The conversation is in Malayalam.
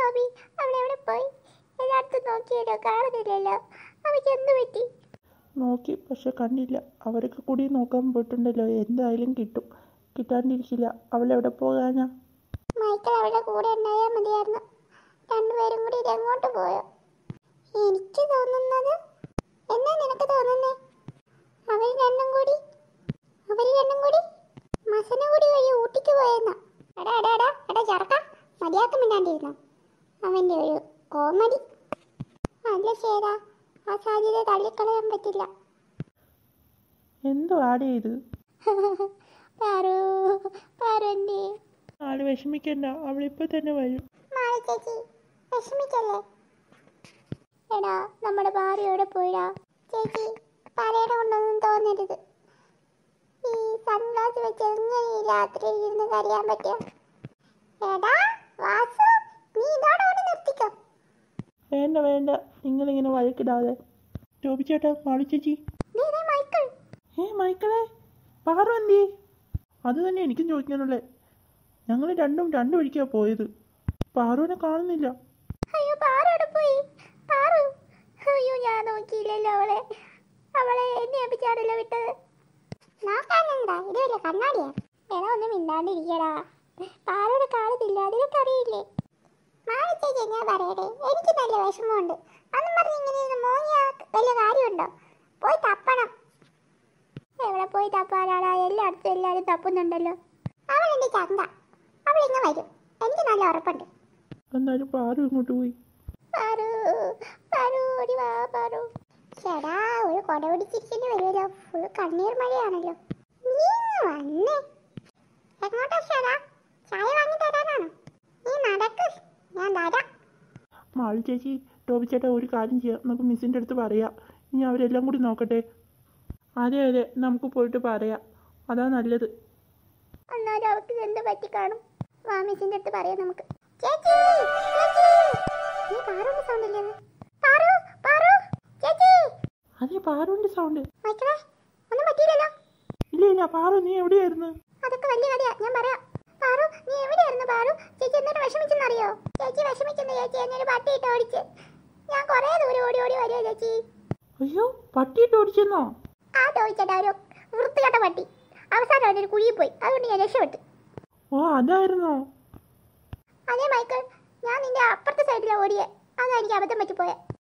മാമി അവളെവിടെ പോയി എല്ലായിടത്തും നോക്കിയല്ലോ കാണുന്നില്ലല്ലോ അവയ്ക്ക് എന്ത് പറ്റി നോക്കി പക്ഷെ കണ്ടില്ല അവരൊക്കെ കൂടി നോക്കാൻ പോയിട്ടുണ്ടല്ലോ എന്തായാലും കിട്ടും കിട്ടാണ്ടിരിക്കില്ല അവളെവിടെ പോകാനാ മൈക്കിൾ അവളുടെ കൂടെ ഉണ്ടായാൽ മതിയായിരുന്നു രണ്ടുപേരും കൂടി ഇതെങ്ങോട്ട് പോയോ എനിക്ക് തോന്നുന്നത് എന്നാ നിനക്ക് തോന്നുന്നേ അവർ രണ്ടും കൂടി അവർ രണ്ടും കൂടി മസന കൂടി വഴി ഊട്ടിക്ക് പോയെന്നാ എടാ എടാ എടാ എടാ ചെറുക്ക മതിയാക്കം മിണ്ടാണ്ടിരുന്നു അവൻ്റെ ഒരു കോമഡി അല്ല ശേരാ ആ സാധ്യത തള്ളിക്കളയാൻ പറ്റില്ല എന്തോ ആഡ് ചെയ്ത് പാറു പാറുണ്ടേ ആള് വിഷമിക്കണ്ട അവളിപ്പോൾ തന്നെ വരും മാള ചേച്ചി വിഷമിക്കല്ലേ എടാ നമ്മുടെ ഭാര്യ എവിടെ പോയിടാ ചേച്ചി പാരയുടെ കൊണ്ടൊന്നും തോന്നരുത് ഈ സൺഗ്ലാസ് വെച്ച് എങ്ങനെ ഈ രാത്രി ഇരുന്ന് കരയാൻ പറ്റുക എടാ വാസു നീ ഇതോടെ അവിടെ നിർത്തിക്കോ വേണ്ട വേണ്ട നിങ്ങളിങ്ങനെ വഴക്കിടാതെ ടോബി ചേട്ടാ മാളി ചേച്ചി ദേ, ദേ, മൈക്കിൾ ഏ മൈക്കിളെ പാറു എന്തി അത് തന്നെ എനിക്കും ചോദിക്കാനുള്ളേ ഞങ്ങൾ രണ്ടും രണ്ടു വഴിക്കാണ് പോയത് പാറുവിനെ കാണുന്നില്ല അയ്യോ പാറു എവിടെ പോയി പാറു അയ്യോ ഞാൻ നോക്കിയില്ലല്ലോ അവളെ അവളെ എന്നെ ഏൽപ്പിച്ചാണല്ലോ വിട്ടത് നോക്കാനെന്താ ഇത് വല്ല കണ്ണാടിയാ എടാ ഒന്ന് മിണ്ടാണ്ടിരിക്കടാ പാറയുടെ കാണുന്നില്ല അതിനൊക്കെ അറിയില്ലേ മാളിച്ചേച്ചി ഞാൻ പറയട്ടെ എനിക്ക് നല്ല വിഷമമുണ്ട് അന്നും പറഞ്ഞ് ഇങ്ങനെ ഇരുന്ന് മോങ്ങിയ വല്ല കാര്യമുണ്ടോ പോയി തപ്പണം എവിടെ പോയി തപ്പാനാടാ എല്ലായിടത്തും എല്ലാവരും തപ്പുന്നുണ്ടല്ലോ അവളെന്റെ ചന്ത അവൾ ഇങ്ങ് വരും എനിക്ക് നല്ല ഉറപ്പുണ്ട് എന്നാലും പാറു ഇങ്ങോട്ട് പോയി പാറു പാറു ഓടി വാ പാറു ചേടാ ഒരു കൊട പിടിച്ചിരിക്കേണ്ടി വരുമല്ലോ ഫുൾ കണ്ണീർ മഴയാണല്ലോ നീ ഇങ്ങ് വന്നേ എങ്ങോട്ടാ ചേടാ ചായ വാങ്ങി തരാനാണോ നീ നടക്ക് ഞാൻ തരാം മാളി ചേച്ചി ടോബി ചേട്ടാ ഒരു കാര്യം ചെയ്യാം നമുക്ക് മിസ്സിൻ്റെ അടുത്ത് പറയാം ഇനി അവരെല്ലാം കൂടി നോക്കട്ടെ അതെ അതെ നമുക്ക് പോയിട്ട് പറയാം അതാ നല്ലത് എന്നാലും അവൾക്ക് എന്ത് പറ്റി കാണും വാമിസിന്റെ അടുത്ത് പറയാം നമുക്ക് ചേച്ചി ചേച്ചി നീ പാറുവിന്റെ സൗണ്ട് ഇല്ലേ അത്? പാറു പാറു ചേച്ചി അതെ പാറുവിൻ്റെ സൗണ്ട് മൈക്കിളെ ഒന്നും പറ്റിയില്ലല്ലോ ഇല്ല ഇല്ല പാറു നീ എവിടെയായിരുന്നു അതൊക്കെ വലിയ കഥയാ ഞാൻ പറയാം പാറു നീ എവിടെയായിരുന്നു പാറു ചേച്ചി എന്നിട്ട് വിഷമിച്ചെന്നറിയോ ചേച്ചി വിഷമിച്ചെന്ന് ചേച്ചി എന്നെ ഒരു പട്ടിയിട്ട് ഓടിച്ച് ഞാൻ കുറേ ദൂരം ഓടി ഓടി വരുമോ ചേച്ചി അയ്യോ പട്ടിയിട്ട് ഓടിച്ചെന്നോ ആ ചോദിച്ചേട്ടാ ഒരു വൃത്തികെട്ട പട്ടി അവസാനം അവനൊരു കുഴിയിൽ പോയി അതുകൊണ്ട് ഞാൻ രക്ഷപ്പെട്ടു ഓ അതായിരുന്നോ അതേ മൈക്കിൾ ഞാൻ നിന്റെ അപ്പുറത്തെ സൈഡിലാണ് ഓടിയേ അതാ എനിക്ക് അബദ്ധം പറ്റിപ്പോയെ